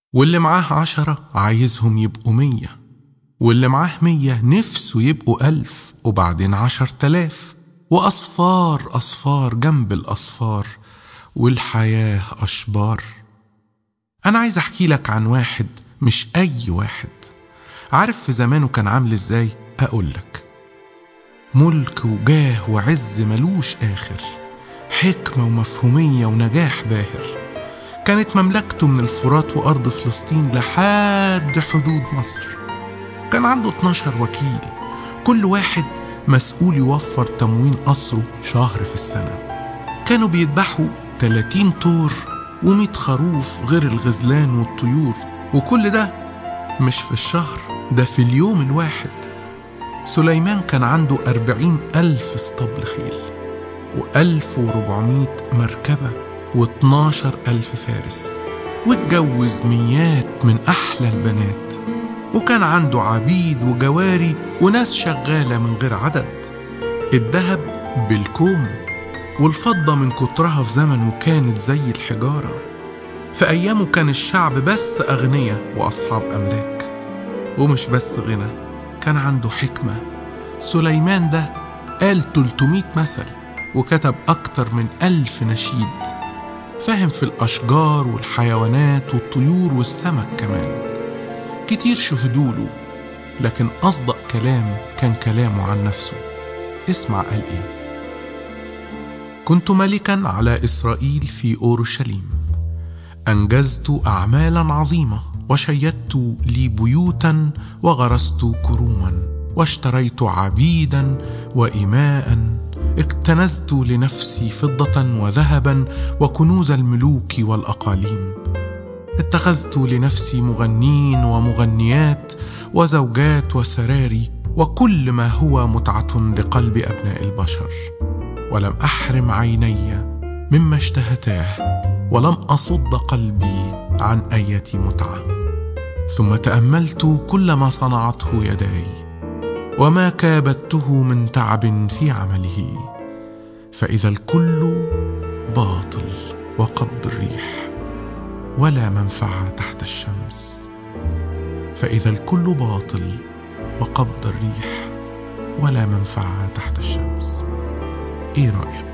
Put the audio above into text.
واللي معاه عشرة عايزهم يبقوا مية واللي معاه مية نفسه يبقوا ألف وبعدين عشر تلاف وأصفار أصفار جنب الأصفار والحياة أشبار أنا عايز أحكي لك عن واحد مش أي واحد عارف في زمانه كان عامل إزاي؟ أقول لك ملك وجاه وعز ملوش آخر حكمة ومفهومية ونجاح باهر كانت مملكته من الفرات وأرض فلسطين لحد حدود مصر كان عنده 12 وكيل كل واحد مسؤول يوفر تموين قصره شهر في السنة كانوا بيذبحوا 30 طور و100 خروف غير الغزلان والطيور وكل ده مش في الشهر ده في اليوم الواحد سليمان كان عنده أربعين ألف اسطبل خيل وألف وربعمية مركبة واتناشر ألف فارس واتجوز ميات من أحلى البنات وكان عنده عبيد وجواري وناس شغالة من غير عدد الذهب بالكوم والفضة من كترها في زمنه كانت زي الحجارة في أيامه كان الشعب بس أغنياء وأصحاب أملاك ومش بس غنى كان عنده حكمة سليمان ده قال 300 مثل وكتب أكتر من ألف نشيد فاهم في الأشجار والحيوانات والطيور والسمك كمان كتير شهدوله لكن أصدق كلام كان كلامه عن نفسه اسمع قال إيه كنت ملكا على إسرائيل في أورشليم أنجزت أعمالا عظيمة وشيدت لي بيوتا وغرست كروما واشتريت عبيدا وإماء اكتنزت لنفسي فضة وذهبا وكنوز الملوك والأقاليم اتخذت لنفسي مغنين ومغنيات وزوجات وسراري وكل ما هو متعة لقلب أبناء البشر ولم أحرم عيني مما اشتهتاه ولم أصد قلبي عن أية متعة ثم تأملت كل ما صنعته يداي وما كابدته من تعب في عمله فإذا الكل باطل وقبض الريح ولا منفعة تحت الشمس فإذا الكل باطل وقبض الريح ولا منفعة تحت الشمس إيه رأيك؟